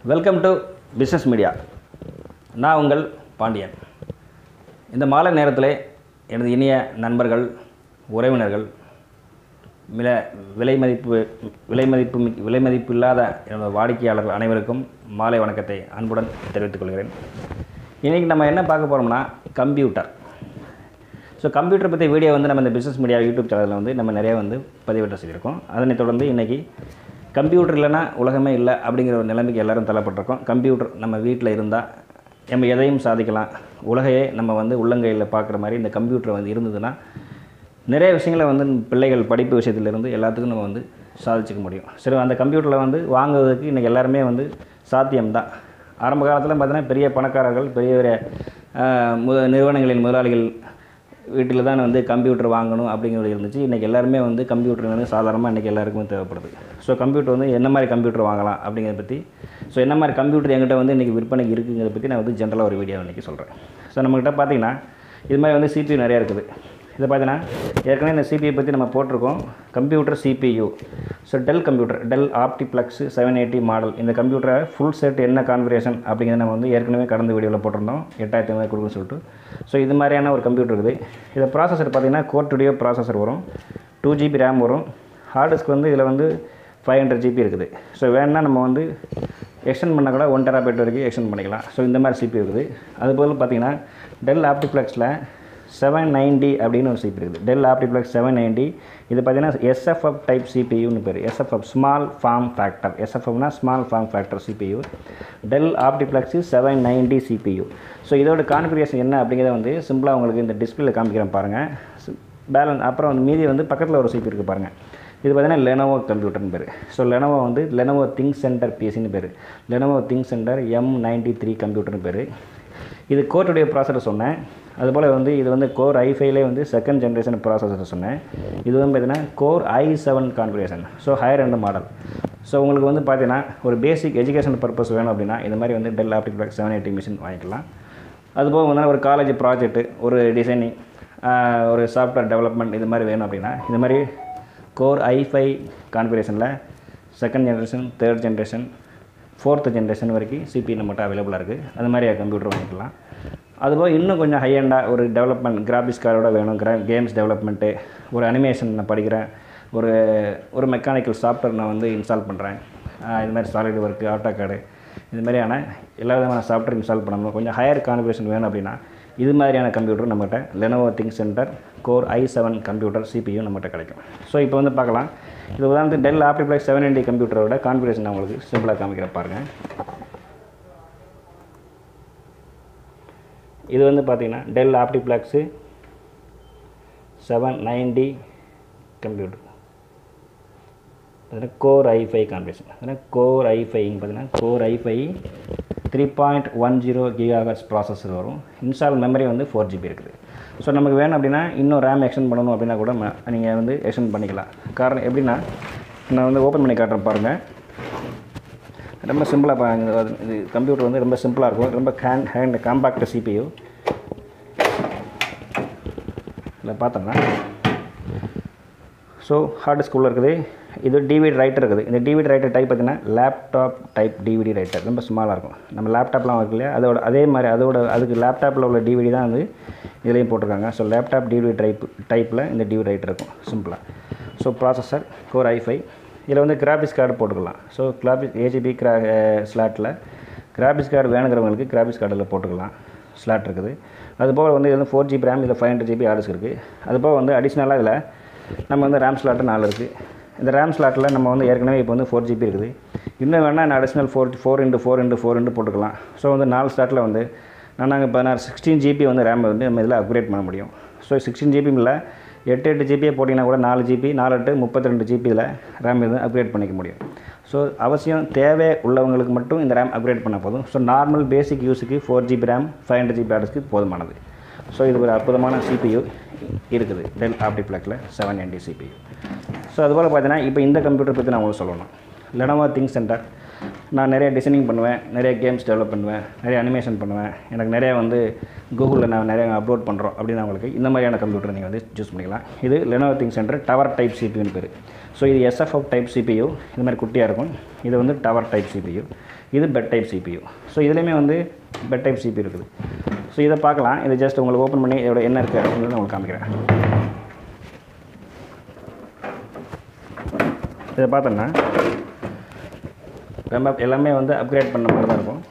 welcome to business media நான் உங்கள் பாண்டியன் இந்த மாலை நேரத்தில் எனது இனிய நண்பர்கள் உறவினர்கள் விலை விலை மதிப்பு விலை மதிப்பு மிக்- விலை மதிப்பு இல்லாத எனது வாடிக்கையாளர்கள் அனைவருக்கும் மாலை வணக்கத்தை அன்புடன் தெரிவித்துக் கொள்கிறேன் இன்றைக்கி நம்ம என்ன பார்க்க போகிறோம்னா கம்ப்யூட்டர் ஸோ கம்ப்யூட்டர் பற்றி வீடியோ வந்து நம்ம இந்த பிஸ்னஸ் மீடியா யூடியூப் சேனலில் வந்து நம்ம நிறைய வந்து பதிவிட்ட செய்திருக்கோம் அதனைத் தொடர்ந்து இன்றைக்கி கம்ப்யூட்டர் இல்லைன்னா உலகமே இல்லை அப்படிங்கிற ஒரு நிலைமைக்கு எல்லாரும் தள்ளப்பட்டிருக்கோம் கம்ப்யூட்டர் நம்ம வீட்டில் இருந்தால் நம்ம எதையும் சாதிக்கலாம் உலகையே நம்ம வந்து உள்ளங்கையில் பார்க்குற மாதிரி இந்த கம்ப்யூட்டர் வந்து இருந்ததுன்னா நிறைய விஷயங்களை வந்து பிள்ளைகள் படிப்பு விஷயத்துலேருந்து எல்லாத்துக்கும் நம்ம வந்து சாதிச்சுக்க முடியும் சரி அந்த கம்ப்யூட்டரில் வந்து வாங்குவதற்கு இன்றைக்கி எல்லாருமே வந்து சாத்தியம்தான் ஆரம்ப காலத்தில் பார்த்தீங்கன்னா பெரிய பணக்காரர்கள் பெரிய பெரிய ஆஹ், மு நிறுவனங்களின் முதலாளிகள் வீட்டில் தான் வந்து கம்ப்யூட்டர் வாங்கணும் அப்படிங்கிறது இருந்துச்சு இன்றைக்கி எல்லாருமே வந்து கம்ப்யூட்டர் வந்து சாதாரணமாக இன்றைக்கி எல்லாருக்குமே தேவைப்படுது ஸோ கம்ப்யூட்டர் வந்து என்ன மாதிரி கம்ப்யூட்டர் வாங்கலாம் அப்படிங்கிறத பற்றி ஸோ என்ன மாதிரி கம்ப்யூட்டர் என்கிட்ட வந்து இன்றைக்கி விற்பனைக்கு இருக்குங்கிறத பற்றி நான் வந்து ஜென்ரலாக ஒரு வீடியோ இன்றைக்கி சொல்கிறேன் ஸோ நம்மக்கிட்ட பார்த்தீங்கன்னா இது மாதிரி வந்து CPU நிறையா இருக்குது இதை பார்த்தீங்கன்னா ஏற்கனவே இந்த சிபிஐ பற்றி நம்ம போட்டிருக்கோம் computer CPU so Dell computer Dell OptiPlex seven eighty model இந்த கம்ப்யூட்டரை ஃபுல் செட் என்ன கான்ஃபிகரேஷன் அப்படிங்கிறத நம்ம வந்து ஏற்கனவே கடந்த வீடியோவில் போட்டிருந்தோம் எட்டாயிரத்தி ஐம்பது கொடுக்குன்னு சொல்லிட்டு ஸோ இது மாதிரியான ஒரு கம்ப்யூட்டர் இருக்குது இதை ப்ராசஸர் பார்த்தீங்கன்னா கோர் டுடியோ ப்ராசஸர் வரும் டூ ஜிபி ரேம் வரும் ஹார்ட் டிஸ்க் வந்து இதில் வந்து ஃபைவ் ஹண்ட்ரட் ஜிபி இருக்குது ஸோ வேணுன்னா நம்ம வந்து எக்ஸ்டெண்ட் பண்ண கூட ஒன் டெராபைட் வரைக்கும் எக்ஸ்டெண்ட் பண்ணிக்கலாம் ஸோ இந்த மாதிரி சிபி இருக்குது அதுபோல் பார்த்தீங்கன்னா டெல் ஆப்டிப்ளெக்ஸில் செவன் நைன்டி அப்படின்னு ஒரு சிபி இருக்குது டெல் ஆப்டிப்ளெக்ஸ் செவன் நைன்டி இது பார்த்தீங்கன்னா எஸ்எஃப்எஃப் டைப் சிபியூன்னு பேர் எஸ்எஃப்எஃப் ஸ்மால் ஃபார்ம் ஃபேக்டர் எஸ்எஃப்எஃப்னா small form factor CPU Dell OptiPlex seven ninety CPU so இதோட கான்ஃபிகரேஷன் என்ன அப்படிங்கிறத வந்து சிம்பிளாக உங்களுக்கு இந்த டிஸ்பிளேல காமிக்கிறேன் பாருங்கள் பேலன்ஸ் அப்புறம் வந்து மீதி வந்து பக்கத்தில் ஒரு சிபி இருக்குது பாருங்கள் இது பார்த்தீங்கன்னா லெனோவோ கம்ப்யூட்டர்னு பேர் ஸோ லெனோவோ வந்து லெனோவோ திங்க் சென்டர் பிசின்னு பேர் Lenovo ThinkCentre M ninety three கம்ப்யூட்டர்னு பேர் இது கோர்ட்டுடைய ப்ராசஸர் சொன்னேன் அதுபோல் வந்து இது வந்து கோர் ஐ ஃபைவ்லே வந்து செகண்ட் ஜென்ரேஷன் ப்ராசஸர் சொன்னேன் இது வந்து பார்த்தீங்கன்னா core I seven configuration so higher end model so உங்களுக்கு வந்து பார்த்தீங்கன்னா ஒரு பேசிக் எஜுகேஷன் பர்பஸ் வேணும் அப்படின்னா இந்த மாதிரி வந்து Dell optic seven eighty machine வாங்கிக்கலாம் அதுபோக வந்து ஒரு காலேஜ் ப்ராஜெக்ட்டு ஒரு டிசைனிங் ஒரு சாஃப்ட்வேர் டெவலப்மெண்ட் இது மாதிரி வேணும் அப்படின்னா இந்த மாதிரி கோர் ஐ ஃபைவ் கான்ஃபிகரேஷனில் second generation third generation fourth generation வரைக்கும் சிபி நம்மகிட்ட அவைலபிளாக இருக்குது அது மாதிரி கம்ப்யூட்டர் வாங்கிக்கலாம் அதுபோக இன்னும் கொஞ்சம் ஹையண்டாக ஒரு டெவலப்மெண்ட் கிராஃபிக்ஸ் கார்டோட வேணும் கிரா கேம்ஸ் டெவலப்மெண்ட்டு ஒரு அனிமேஷன் நான் படிக்கிறேன் ஒரு ஒரு மெக்கானிக்கல் சாஃப்ட்வேர் நான் வந்து இன்ஸ்டால் பண்ணுறேன் இது மாதிரி சாலிட் ஒர்க்கு ஆட்டோ கார்டு இது மாதிரியான எல்லா விதமான சாஃப்ட்வேர் இன்ஸ்டால் பண்ணணும் கொஞ்சம் ஹையர் கான்ஃபிகரேஷன் வேணும் அப்படின்னா இது மாதிரியான கம்ப்யூட்டர் நம்மகிட்ட Lenovo ThinkCentre core I seven computer CPU நம்மகிட்ட கிடைக்கும் ஸோ இப்போ வந்து பார்க்கலாம் இது உதாரணத்துக்கு டெல் ஆப்டிப்ளெக்ஸ் செவன் என்டி கம்ப்யூட்டரோட கான்ஃபிகரேஷன் நான் உங்களுக்கு சிம்பிளாக காமிக்கிற பாருங்கள் இது வந்து பார்த்தீங்கன்னா Dell OptiPlex seven ninety computer பார்த்தீங்கன்னா கோர் ஐ ஃபைவ் காம்பினேஷன் பார்த்தீங்கன்னா கோர் ஐ ஃபைவ்னு பார்த்தீங்கன்னா core I five three point one zero gigahertz processor வரும் இன்ஸ்டால் மெமரி வந்து ஃபோர் ஜிபி இருக்குது ஸோ நமக்கு வேணும் அப்படின்னா இன்னும் ரேம் எக்ஸ்டெண்ட் பண்ணணும் அப்படின்னா கூட நீங்கள் வந்து எக்ஸ்டெண்ட் பண்ணிக்கலாம் காரணம் எப்படின்னா நான் வந்து ஓப்பன் பண்ணி காட்டுறேன் பாருங்கள் ரொம்ப சிம்பிளாக பாருங்க இது கம்ப்யூட்டர் வந்து ரொம்ப சிம்பிளாக இருக்கும் ரொம்ப ஹேண்ட் ஹேண்ட் காம்பாக்ட் சிபியூ இதில் பார்த்தோம்னா ஸோ ஹார்ட் டிஸ்க் உள்ள இருக்குது இது டிவிடி ரைட்டர் இருக்குது இந்த டிவிடி ரைட்டர் டைப் பார்த்தீங்கன்னா லேப்டாப் டைப் டிவிடி ரைட்டர் ரொம்ப ஸ்மாலாக இருக்கும் நம்ம லேப்டாப்லாம் இருக்கு இல்லையா அதோட அதே மாதிரி அதோட அதுக்கு லேப்டாப்பில் உள்ள டிவிடி தான் வந்து இதுலேயும் போட்டிருக்காங்க ஸோ லேப்டாப் டிவிடி டைப் டைப்பில் இந்த டிவிடி ரைட்டர் இருக்கும் சிம்பிளாக so processor core I five இதில் வந்து கிராஃபிக்ஸ் கார்டு போட்டுக்கலாம் ஸோ கிராஃபிக் ஏஜிபி கிரா ஸ்லாட்டில் கிராஃபிக்ஸ் கார்டு வேணுங்கிறவங்களுக்கு கிராஃபிக்ஸ் கார்டில் போட்டுக்கலாம் ஸ்லாட் இருக்குது அதுபோக வந்து இது வந்து ஃபோர் ஜிபி ரேம் இதில் ஃபைவ் ஹண்ட்ரட் ஜிபி ஆர்டர்ஸ் இருக்குது அதுபோக வந்து அடிஷ்னலாக இதில் நம்ம வந்து ரேம் ஸ்லாட்டு நாலு இருக்குது இந்த ரேம் ஸ்லாட்டில் நம்ம வந்து ஏற்கனவே இப்போ வந்து ஃபோர் ஜிபி இருக்குது இன்னும் வேணால் நான் additional four four into four into four into போட்டுக்கலாம் ஸோ வந்து நாலு ஸ்லாட்டில் வந்து நான் நாங்கள் பதினாறு சிக்ஸ்டீன் ஜிபி வந்து ரேம் வந்து நம்ம இதில் அப்கிரேட் பண்ண முடியும் ஸோ சிக்ஸ்டீன் ஜிபி இல்லை எட்டு எட்டு ஜிபியே போட்டிங்கன்னா கூட நாலு ஜிபி நாலு எட்டு முப்பத்தி ரெண்டு ஜிபி இதில் ரேம் இது அப்கிரேட் பண்ணிக்க முடியும் ஸோ அவசியம் தேவை உள்ளவங்களுக்கு மட்டும் இந்த ரேம் அப்கிரேட் பண்ண போதும் ஸோ நார்மல் பேசிக் யூஸுக்கு four GB RAM five hundred GB ஆர்டர்ஸ்க்கு போதுமானது ஸோ இது ஒரு அற்புதமான சிபியு இருக்குது டெல் ஆப்டிப்ளெக்கில் செவன் என்டி சிபியு ஸோ அதுபோல் பார்த்தீங்கன்னா இப்போ இந்த கம்ப்யூட்டர் பற்றி நான் உங்களுக்கு சொல்லணும் லெனோவா திங்க் சென்டர் நான் நிறைய டிசைனிங் பண்ணுவேன் நிறைய கேம்ஸ் டெவலப் பண்ணுவேன் நிறைய அனிமேஷன் பண்ணுவேன் எனக்கு நிறைய வந்து கூகுளில் நான் நிறைய அப்லோட் பண்ணுறோம் அப்படின்னு உங்களுக்கு இந்த மாதிரியான கம்ப்யூட்டர் நீங்கள் வந்து சூஸ் பண்ணிக்கலாம் இது Lenovo ThinkCentre tower type சிபியூன்னு பேர் ஸோ இது எஸ்எஃப்எஃப் டைப் சிபியூ இது மாதிரி குட்டியாக இருக்கும் இது வந்து டவர் டைப் சிபியூ இது பெட் டைப் சிபியூ ஸோ இதுலேயுமே வந்து பெட் டைப் சிபியூ இருக்குது ஸோ இதை பார்க்கலாம் இதை ஜஸ்ட் உங்களுக்கு ஓப்பன் பண்ணி இதோட என்ன இருக்குது அப்படின்னு நான் உங்களுக்கு காமிக்கிறேன் இதை பார்த்தோன்னா ரொம்ப எல்லாமே வந்து அப்கிரேட் பண்ண மாதிரி தான் இருக்கும்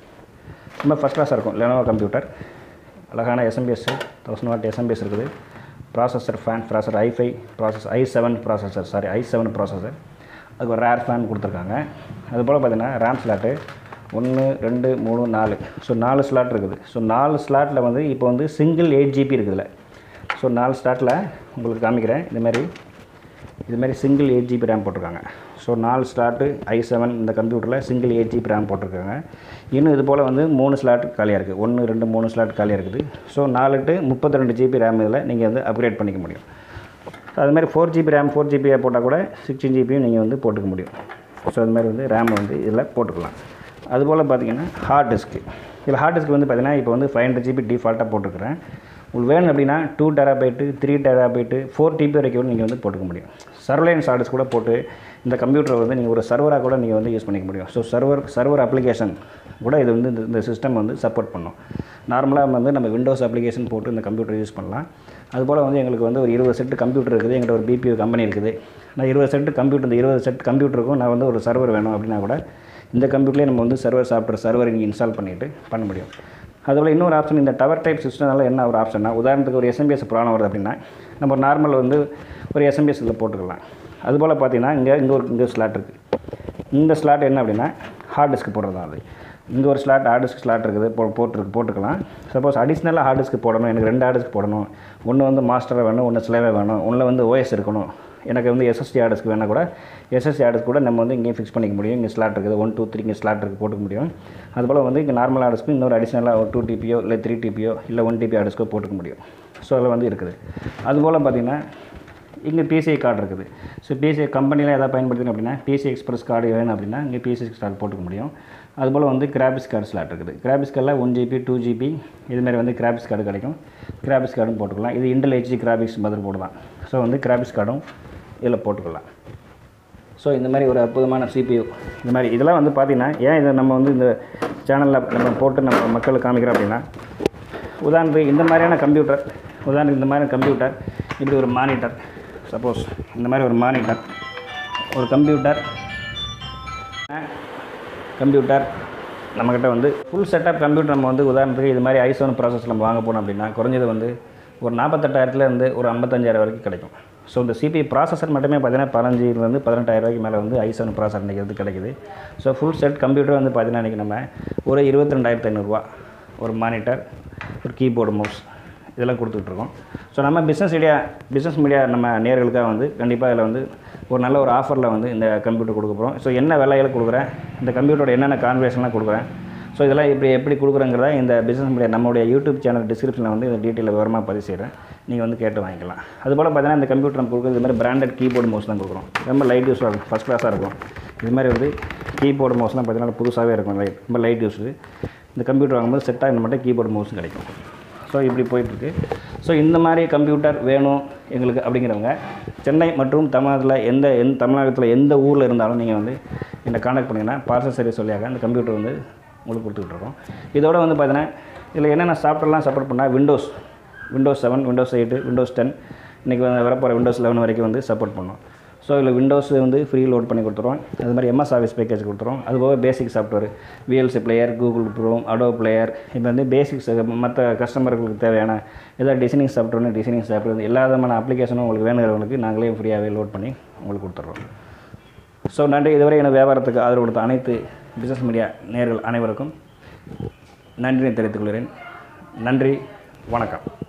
ரொம்ப ஃபஸ்ட் கிளாஸாக இருக்கும் லெனோவோ கம்ப்யூட்டர் அழகான எஸ்எம்பிஎஸ் தௌசண்ட் வாட் எஸ்எம்பிஎஸ் இருக்குது processor fan processor I five process I seven processor sorry I seven processor அதுக்கு ஒரு ரேர் ஃபேன் கொடுத்துருக்காங்க அதுபோல் பார்த்தீங்கன்னா ரேம் ஸ்லாட்டு ஒன்று ரெண்டு மூணு நாலு ஸோ நாலு ஸ்லாட் இருக்குது ஸோ நாலு ஸ்லாட்டில் வந்து இப்போ வந்து சிங்கிள் எயிட் ஜிபி இருக்குதுல்ல ஸோ நாலு ஸ்லாட்டில் உங்களுக்கு காமிக்கிறேன் இதுமாரி இதுமாரி சிங்கிள் எயிட் ஜிபி ரேம் போட்டிருக்காங்க ஸோ நாலு ஸ்லாட்டு ஐ செவன் இந்த கம்ப்யூட்டரில் சிங்கிள் எயிட் ஜிபி ரேம் போட்டிருக்காங்க இன்னும் இது போல் வந்து மூணு ஸ்லாட் காலியாக இருக்குது ஒன்று ரெண்டு மூணு ஸ்லாட் காலியாக இருக்குது ஸோ நாலு டு முப்பத்தி ரெண்டு ஜிபி ரேம் இதில் நீங்கள் வந்து அப்கிரேட் பண்ணிக்க முடியும் அதுமாதிரி ஃபோர் ஜிபி ரேம் ஃபோர் ஜிபியாக போட்டால் கூட சிக்ஸ்டீன் ஜிபியும் நீங்கள் வந்து போட்டுக்க முடியும் ஸோ அதுமாதிரி வந்து ரேம் வந்து இதில் போட்டுக்கலாம் அதுபோல் பார்த்தீங்கன்னா ஹார்ட் டிஸ்க்கு இதில் ஹார்ட் டிஸ்க் வந்து பார்த்தீங்கன்னா இப்போ வந்து ஃபைவ் ஹண்ட்ரட் ஜிபி டிஃபால்ட்டாக போட்டிருக்கிறேன் உங்களுக்கு வேணும் அப்படின்னா two terabyte three terabyte four TB வரைக்கும் நீங்கள் வந்து போட்டுக்க முடியும் சர்வலைன்ஸ் ஆர்டர்ஸ் கூட போட்டு இந்த கம்ப்யூட்டரை வந்து நீங்கள் ஒரு சர்வராக கூட நீங்கள் வந்து யூஸ் பண்ணிக்க முடியும் ஸோ சர்வர் சர்வர் அப்ளிகேஷன் கூட இது வந்து இந்த- இந்த சிஸ்டம் வந்து சப்போர்ட் பண்ணும் நார்மலாக வந்து நம்ம விண்டோஸ் அப்ளிகேஷன் போட்டு இந்த கம்ப்யூட்டர் யூஸ் பண்ணலாம் அதுபோல் வந்து எங்களுக்கு வந்து ஒரு இருபது செட்டு கம்ப்யூட்டர் இருக்குது எங்கிட்ட ஒரு பிபியூ கம்பெனி இருக்குது நான் இருபது செட்டு கம்ப்யூட்டர் இந்த இருபது செட் கம்ப்யூட்டருக்கும் நான் வந்து ஒரு சர்வர் வேணும் அப்படின்னா கூட இந்த கம்ப்யூட்டர்லேயே நம்ம வந்து சர்வர் சாஃப்ட்வேர் சர்வர் இங்கே இன்ஸ்டால் பண்ணிவிட்டு பண்ண முடியும் அதுபோல் இன்னொரு ஆப்ஷன் இந்த டவர் டைப் சிஸ்டம்னால என்ன ஒரு ஆப்ஷன்னா உதாரணத்துக்கு ஒரு எஸ்எம்பிஎஸ் ப்ராப்ளம் வருது அப்படின்னா நம்ம நார்மல் வந்து ஒரு எஸ்எம்பிஎஸ் இதில் போட்டுக்கலாம் அதுபோல் பார்த்தீங்கன்னா இங்கே இங்கே ஒரு இங்கே ஸ்லாட் இருக்குது இந்த ஸ்லாட் என்ன அப்படின்னா ஹார்ட் டிஸ்க் போடுறது தான் அது இங்கே ஒரு ஸ்லாட் ஹார்ட் டிஸ்க் ஸ்லாட் இருக்குது போ போட்டுருக்கு போட்டுக்கலாம் சப்போஸ் அடிஷ்னலாக ஹார்ட் டிஸ்க் போடணும் எனக்கு ரெண்டு ஹார்ட் டிஸ்க் போடணும் ஒன்று வந்து மாஸ்டராக வேணும் ஒன்று ஸ்லேவே வேணும் ஒன்றில் வந்து ஓஎஸ் இருக்கணும் எனக்கு வந்து எஸ்எஸ்டி ஹார்ட் டிஸ்க் வேணால் கூட எஸ்எஸ்டி ஹார்ட் டிஸ்க் கூட நம்ம வந்து இங்கேயும் ஃபிக்ஸ் பண்ணிக்க முடியும் இங்கே ஸ்லாட் இருக்குது ஒன் டூ த்ரீ இங்கே ஸ்லாட் இருக்குது போட்டுக்க முடியும் அதுபோல் வந்து இங்கே நார்மல் ஹார்ட் டிஸ்க்கு இன்னொரு அடிஷ்னலாக ஒரு டூ டிபியோ இல்லை த்ரீ டிபியோ இல்லை ஒன் டிபி ஹார்ட் டிஸ்க்கோ போட்டுக்க முடியும் ஸோ அதில் வந்து இருக்குது அதுபோல் பார்த்தீங்கன்னா இங்கே பிசிஐ கார்டு இருக்குது ஸோ பிசிஐ கம்பெனியில் எதாவது பயன்படுத்தணும் அப்படின்னா பிசி எக்ஸ்பிரஸ் கார்டு வேணும் அப்படின்னா இங்கே பிசி கார்டு போட்டுக்க முடியும் அதுபோல் வந்து கிராபிக்ஸ் கார்டு ஸ்லாட் இருக்குது கிராபிக்ஸ் கார்டில் ஒன் ஜிபி டூ ஜிபி இதுமாரி வந்து கிராபிக்ஸ் கார்டு கிடைக்கும் கிராபிக்ஸ் கார்டும் போட்டுக்கலாம் இது Intel HD graphics motherboard தான் ஸோ வந்து கிராபிக்ஸ் கார்டும் இதில் போட்டுக்கலாம் ஸோ இந்த மாதிரி ஒரு அற்புதமான சிபியூ இந்த மாதிரி இதெல்லாம் வந்து பார்த்திங்கன்னா ஏன் இதை நம்ம வந்து இந்த சேனலில் நம்ம போட்டு நம்ம மக்களுக்கு காமிக்கிறோம் அப்படின்னா உதாரணத்துக்கு இந்த மாதிரியான கம்ப்யூட்டர் உதாரணத்துக்கு இந்த மாதிரி கம்ப்யூட்டர் இப்படி ஒரு மானிட்டர் சப்போஸ் இந்த மாதிரி ஒரு மானிட்டர் ஒரு கம்ப்யூட்டர் கம்ப்யூட்டர் நம்மக்கிட்ட வந்து ஃபுல் செட்டப் கம்ப்யூட்டர் நம்ம வந்து உதாரணத்துக்கு இது மாதிரி ஐசோன் ப்ராசஸ் நம்ம வாங்க போனோம் அப்படின்னா குறைஞ்சது வந்து ஒரு நாற்பத்தெட்டாயிரத்துலேருந்து ஒரு ஐம்பத்தஞ்சாயிரம் வரைக்கும் கிடைக்கும் ஸோ இந்த சிபி ப்ராசஸர் மட்டுமே பார்த்தீங்கன்னா பதினஞ்சுலேருந்து பதினெட்டாயிரம் ரூபாய்க்கு மேலே வந்து ஐசோன் ப்ராசஸர் இன்றைக்கி வந்து கிடைக்குது ஸோ ஃபுல் செட் கம்ப்யூட்டர் வந்து பார்த்தீங்கன்னா இன்றைக்கி நம்ம ஒரு இருபத்தி ரெண்டாயிரத்து ஐநூறுரூவா ஒரு மானிட்டர் ஒரு கீபோர்டு மவுஸ் இதெல்லாம் கொடுத்துட்ருக்கோம் ஸோ நம்ம பிஸ்னஸ் மீடியா பிஸ்னஸ் மீடியா நம்ம நேர்களுக்காக வந்து கண்டிப்பாக இதில் வந்து ஒரு நல்ல ஒரு ஆஃபரில் வந்து இந்த கம்ப்யூட்டர் கொடுக்க போகிறோம் ஸோ என்ன விலையில கொடுக்குறேன் இந்த கம்ப்யூட்டரோட என்னென்ன கான்வர்சேஷன்லாம் கொடுக்குறேன் ஸோ இதெல்லாம் இப்படி எப்படி கொடுக்குறேங்கிறத இந்த பிஸ்னஸ் மீடியா நம்மளுடைய யூடியூப் சேனல் டிஸ்கிரிப்ஷனில் வந்து இந்த டீட்டெயில் விவரமாக பதிவு செய்கிறேன் நீங்கள் வந்து கேட்டு வாங்கிக்கலாம் அதுபோல் பார்த்தீங்கன்னா இந்த கம்ப்யூட்டர் நம்ம கொடுக்குறது இது மாதிரி பிராண்டட் கீபோர்டு மவுஸ் தான் கொடுக்குறோம் ரொம்ப லைட் யூஸாக இருக்கும் ஃபஸ்ட் கிளாஸாக இருக்கும் இது மாதிரி வந்து கீபோர்டு மவுஸ்லாம் பார்த்தீங்கன்னா புதுசாகவே இருக்கும் லைட் ரொம்ப லைட் யூஸ் இந்த கம்ப்யூட்டர் வாங்கும்போது செட்டாக இந்த மட்டும் கீபோர்டு மவுஸும் கிடைக்கும் ஸோ இப்படி போயிட்டுருக்கு ஸோ இந்த மாதிரி கம்ப்யூட்டர் வேணும் எங்களுக்கு அப்படிங்கிறவங்க சென்னை மற்றும் தமிழ்நாட்டில் எந்த எந்த தமிழகத்தில் எந்த ஊரில் இருந்தாலும் நீங்கள் வந்து என்னை காண்டாக்ட் பண்ணிங்கன்னா பார்சல் சர்வீஸ் வழியாக அந்த கம்ப்யூட்டர் வந்து உங்களுக்கு கொடுத்துட்ருக்கோம் இதோட வந்து பார்த்தீங்கன்னா இதில் என்னென்ன சாஃப்ட்வேர்லாம் சப்போர்ட் பண்ணால் Windows Windows seven Windows eight Windows ten இன்றைக்கி வரப்போகிற விண்டோஸ் லெவன் வரைக்கும் வந்து சப்போர்ட் பண்ணோம் ஸோ இதில் விண்டோஸ் வந்து ஃப்ரீ லோட் பண்ணி கொடுத்துருவோம் அது மாதிரி எம்எஸ் ஆஃபீஸ் பேக்கேஜ் கொடுத்துருவோம் அது போக basic software VLC player Google Chrome Adobe player இப்போ வந்து பேசிக்ஸ் மற்ற கஸ்டமர்களுக்கு தேவையான ஏதாவது டிசைனிங் சாஃப்ட்வேர்னு டிசைனிங் சாஃப்ட்வேர் எல்லா விதமான அப்ளிகேஷனும் உங்களுக்கு வேணுங்கிறவங்களுக்கு நாங்களே ஃப்ரீயாகவே லோட் பண்ணி உங்களுக்கு கொடுத்துட்றோம் ஸோ நன்றி இதுவரை எனது வியாபாரத்துக்கு ஆதரவு கொடுத்த அனைத்து பிஸ்னஸ் மீடியா நேர்கள் அனைவருக்கும் நன்றியை தெரிவித்துக் கொள்கிறேன் நன்றி வணக்கம்